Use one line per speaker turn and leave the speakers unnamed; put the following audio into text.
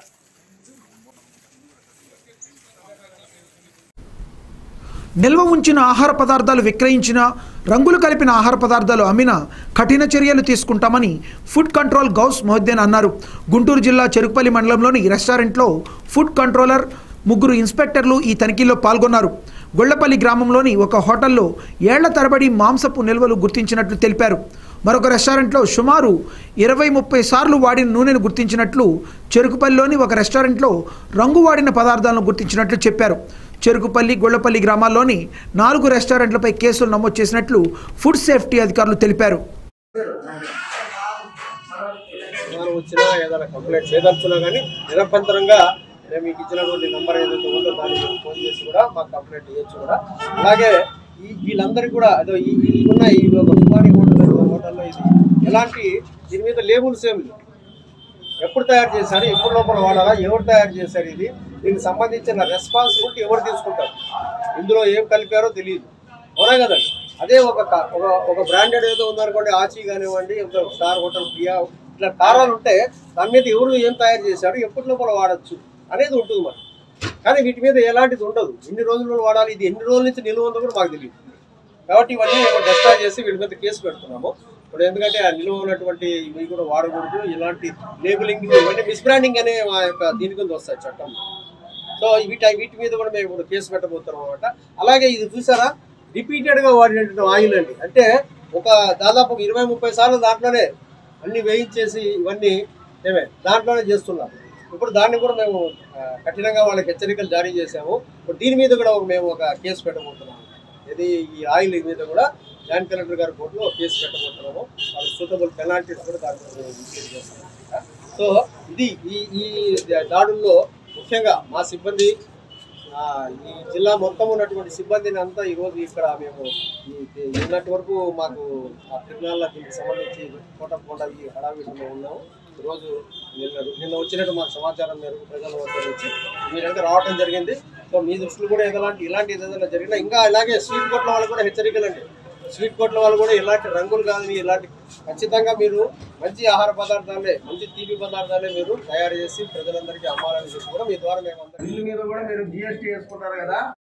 నిల్వ ఉంచిన ఆహార పదార్థాలు విక్రయించిన రంగులు కలిపిన ఆహార పదార్థాలు అమ్మిన కఠిన చర్యలు తీసుకుంటామని ఫుడ్ కంట్రోల్ గౌస్ మొహద్దీన్ అన్నారు గుంటూరు జిల్లా చెరుకుపల్లి మండలంలోని రెస్టారెంట్లో ఫుడ్ కంట్రోలర్ ముగ్గురు ఇన్స్పెక్టర్లు ఈ తనిఖీల్లో పాల్గొన్నారు గొళ్లపల్లి గ్రామంలోని ఒక హోటల్లో ఏళ్ల తరబడి మాంసపు నిల్వలు గుర్తించినట్లు తెలిపారు మరొక రెస్టారెంట్లో సుమారు ఇరవై ముప్పై సార్లు వాడిన నూనెను గుర్తించినట్లు చెరుకుపల్లిలోని ఒక రెస్టారెంట్లో రంగు వాడిన పదార్థాలను గుర్తించినట్లు చెప్పారు చెరుకుపల్లి గొళ్లపల్లి గ్రామాల్లోని నాలుగు రెస్టారెంట్లపై కేసులు నమోదు చేసినట్లు ఫుడ్ సేఫ్టీ అధికారులు తెలిపారు
అనుమానం వచ్చినా ఏదైనా కంప్లైంట్స్ ఏదనుకున్నా కానీ నిరభ్యంతరంగా మేము మీకు ఇచ్చినటువంటి నెంబర్ ఏదైతే ఉందో దానికి మీరు ఫోన్ చేసి కూడా మాకు కంప్లైంట్ ఇవ్వచ్చు కూడా అలాగే ఈ వీళ్ళందరికీ కూడా అదో ఈ ఈ ఉన్న ఈ ఒక కుమారి హోటల్ అనే హోటల్లో ఇది ఎలాంటి దీని మీద లేబుల్స్ ఏమి లేవు ఎప్పుడు తయారు చేశారు ఎప్పుడు లోపల వాడాలా ఎవరు తయారు చేశారు ఇది దీనికి సంబంధించిన రెస్పాన్సిబిలిటీ ఎవరు తీసుకుంటారు ఇందులో ఏం కలిపారో తెలియదు అవునా కదండి అదే ఒక కా- ఒక ఒక బ్రాండెడ్ ఏదో ఉందనుకోండి ఆచి కానివ్వండి ఒక స్టార్ హోటల్ ప్రియా ఇట్లా కారాలు ఉంటే దాని మీద ఎవరు ఏం తయారు చేశారు ఎప్పటి లోపల వాడచ్చు అనేది ఉంటుంది మరి కానీ వీటి మీద ఎలాంటిది ఉండదు ఎన్ని రోజులు వాడాలి ఇది ఎన్ని రోజుల నుంచి నిల్వ ఉందో కూడా మాకు తెలియదు కాబట్టి ఇవన్నీ డెస్ట్రాయ్ చేసి వీళ్ళ మీద కేసు పెడుతున్నాము ఇప్పుడు ఎందుకంటే ఆ నిల్వ ఉన్నటువంటి ఇవి కూడా వాడకూడదు ఇలాంటి లేబులింగ్ ఇవన్నీ మిస్బ్రాండింగ్ అనే మా యొక్క దీని కింద వస్తాయి చట్టం సో వీటి వీటి మీద కూడా మేము ఇప్పుడు కేసు పెట్టబోతున్నాం అనమాట అలాగే ఇది చూసారా రిపీటెడ్ గా వాడినటువంటి ఆయిల్ అండి అంటే ఒక దాదాపు ఒక ఇరవై ముప్పై సార్లు దాంట్లోనే అన్ని వేయించేసి ఇవన్నీ ఏమే దాంట్లోనే చేస్తున్నారు ఇప్పుడు దాన్ని కూడా మేము ఆ, కఠినంగా వాళ్ళకి హెచ్చరికలు జారీ చేశాము ఇప్పుడు దీని మీద కూడా ఒక- మేము ఒక కేసు పెట్టబోతున్నాము ఇది ఈ ఆయిల్ మీద కూడా జాయింట్ కలెక్టర్ గారి కోర్టులో ఒక కేసు పెట్టబోతున్నాము వాళ్ళకి సూటబుల్ పెనాల్టీస్ కూడా దాంట్లో ఇంక్రీజ్ చేస్తాం సో ఇది ఈ ఈ దాడుల్లో ముఖ్యంగా మా సిబ్బంది ఆ, ఈ జిల్లా మొత్తం ఉన్నటువంటి సిబ్బందిని అంతా ఈరోజు ఇక్కడ మేము ఈ ఈ నిన్నటి వరకు మాకు ఆ తిరునాళ్ళ దీనికి సంబంధించి కోట కోట ఈ హడావిడిలో ఉన్నాము ఈరోజు నిన్న నిన్న వచ్చినట్టు మాకు సమాచారం మేరకు ప్రజల వద్ద నుంచి మీరంతా రావడం జరిగింది సో మీ దృష్టిలో కూడా ఏదైనా ఇలాంటి ఏదైనా జరిగినా ఇంకా అలాగే స్వీట్ కోట్ల వాళ్ళు కూడా హెచ్చరికలు అండి స్వీట్ కోట్ల వాళ్ళు కూడా ఇలాంటి రంగులు కానీ ఇలాంటి ఖచ్చితంగా మీరు మంచి ఆహార పదార్థాలే మంచి తీపి పదార్థాలే మీరు తయారు చేసి ప్రజలందరికీ అమ్మాలని చెప్పి కూడా మీ ద్వారా మేము అందరం ఇల్లు మీద కూడా మీరు జిఎస్టీ వేసుకుంటారు కదా